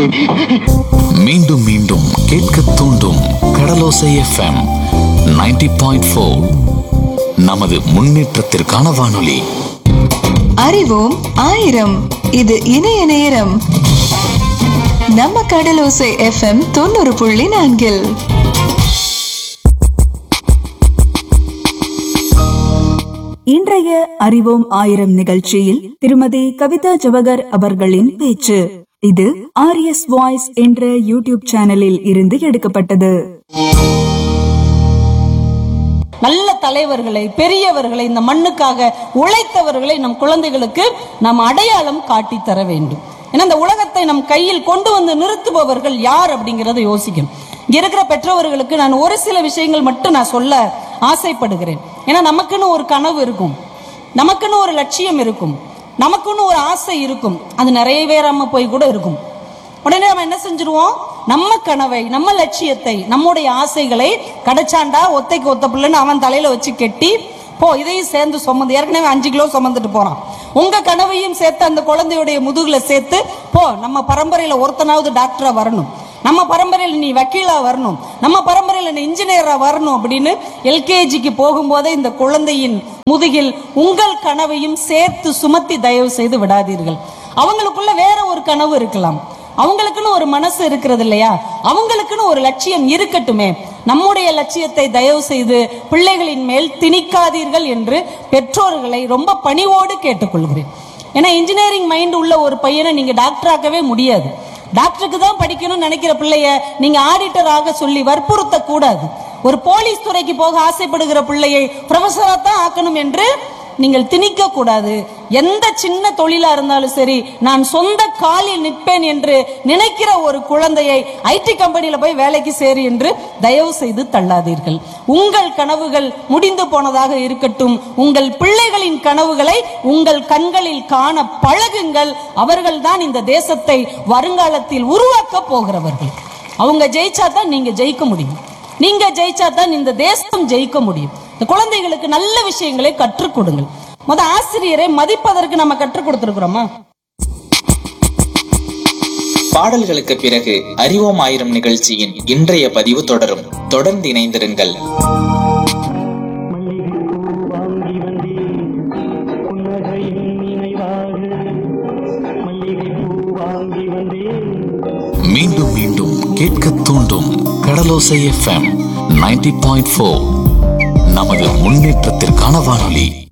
மீண்டும் மீண்டும் கேட்க தூண்டும் கடலோசை எஃப்எம் 90.4 பாயிண்ட் நமது முன்னேற்றத்திற்கான வானொலி அறிவோம் ஆயிரம் இது இணைய நேரம் நம்ம கடலோசை எஃப்எம் தொண்ணூறு புள்ளி நான்கில் இன்றைய அறிவோம் ஆயிரம் நிகழ்ச்சியில் திருமதி கவிதா ஜவகர் அவர்களின் பேச்சு இது ஆர்எஸ் வாய்ஸ் என்ற யூடியூப் சேனலில் இருந்து எடுக்கப்பட்டது நல்ல தலைவர்களை பெரியவர்களை இந்த மண்ணுக்காக உழைத்தவர்களை நம் குழந்தைகளுக்கு நாம் அடையாளம் காட்டி தர வேண்டும் ஏன்னா இந்த உலகத்தை நம் கையில் கொண்டு வந்து நிறுத்துபவர்கள் யார் அப்படிங்கறத யோசிக்கணும் இங்க இருக்கிற பெற்றோர்களுக்கு நான் ஒரு சில விஷயங்கள் மட்டும் நான் சொல்ல ஆசைப்படுகிறேன் ஏன்னா நமக்குன்னு ஒரு கனவு இருக்கும் நமக்குன்னு ஒரு லட்சியம் இருக்கும் நமக்குன்னு ஒரு ஆசை இருக்கும் அது நிறைவேறாம போய் கூட இருக்கும் உடனே நம்ம என்ன செஞ்சிருவோம் நம்ம கனவை நம்ம லட்சியத்தை நம்முடைய ஆசைகளை கிடைச்சாண்டா ஒத்தைக்கு ஒத்த பிள்ளைன்னு அவன் தலையில வச்சு கெட்டி போ இதையும் சேர்ந்து சுமந்து ஏற்கனவே அஞ்சு கிலோ சுமந்துட்டு போறான் உங்க கனவையும் சேர்த்து அந்த குழந்தையுடைய முதுகுல சேர்த்து போ நம்ம பரம்பரையில ஒருத்தனாவது டாக்டரா வரணும் நம்ம பரம்பரையில் நீ வக்கீலா வரணும் நம்ம பரம்பரையில் நீ இன்ஜினியரா வரணும் அப்படின்னு எல்கேஜிக்கு போகும்போதே இந்த குழந்தையின் முதுகில் உங்கள் கனவையும் சேர்த்து சுமத்தி தயவு செய்து விடாதீர்கள் அவங்களுக்குள்ள வேற ஒரு கனவு இருக்கலாம் அவங்களுக்குன்னு ஒரு மனசு இருக்கிறது இல்லையா அவங்களுக்குன்னு ஒரு லட்சியம் இருக்கட்டுமே நம்முடைய லட்சியத்தை தயவு செய்து பிள்ளைகளின் மேல் திணிக்காதீர்கள் என்று பெற்றோர்களை ரொம்ப பணிவோடு கேட்டுக்கொள்கிறேன் ஏன்னா இன்ஜினியரிங் மைண்ட் உள்ள ஒரு பையனை நீங்க டாக்டராக்கவே முடியாது டாக்டருக்கு தான் படிக்கணும்னு நினைக்கிற பிள்ளைய நீங்க ஆடிட்டர் ஆக சொல்லி வற்புறுத்த கூடாது ஒரு போலீஸ் துறைக்கு போக ஆசைப்படுகிற பிள்ளையை ப்ரொஃபஸரா தான் ஆக்கணும் என்று நீங்கள் திணிக்க கூடாது எந்த சின்ன தொழிலா இருந்தாலும் சரி நான் சொந்த காலில் நிற்பேன் என்று நினைக்கிற ஒரு குழந்தையை ஐடி கம்பெனியில போய் வேலைக்கு சேரு என்று தயவு செய்து தள்ளாதீர்கள் உங்கள் கனவுகள் முடிந்து போனதாக இருக்கட்டும் உங்கள் பிள்ளைகளின் கனவுகளை உங்கள் கண்களில் காண பழகுங்கள் அவர்கள்தான் இந்த தேசத்தை வருங்காலத்தில் உருவாக்க போகிறவர்கள் அவங்க ஜெயிச்சா தான் நீங்க ஜெயிக்க முடியும் நீங்க ஜெயிச்சா தான் இந்த தேசம் ஜெயிக்க முடியும் இந்த குழந்தைகளுக்கு நல்ல விஷயங்களை கற்றுக் கொடுங்கள் முத ஆசிரியரை மதிப்பதற்கு நம்ம கற்றுக் கொடுத்திருக்கிறோமா பாடல்களுக்கு பிறகு அறிவோம் ஆயிரம் நிகழ்ச்சியின் இன்றைய பதிவு தொடரும் தொடர்ந்து இணைந்திருங்கள் வாங்கி வந்தேன் புன்னகையின் நினைவாக மல்லிகைப்பூ வாங்கி வந்தேன் மீண்டும் மீண்டும் கேட்க தூண்டும் கடலோசை எஃப்எம் 90.4 பாயிண்ட் நமது முன்னேற்றத்திற்கான வானொலி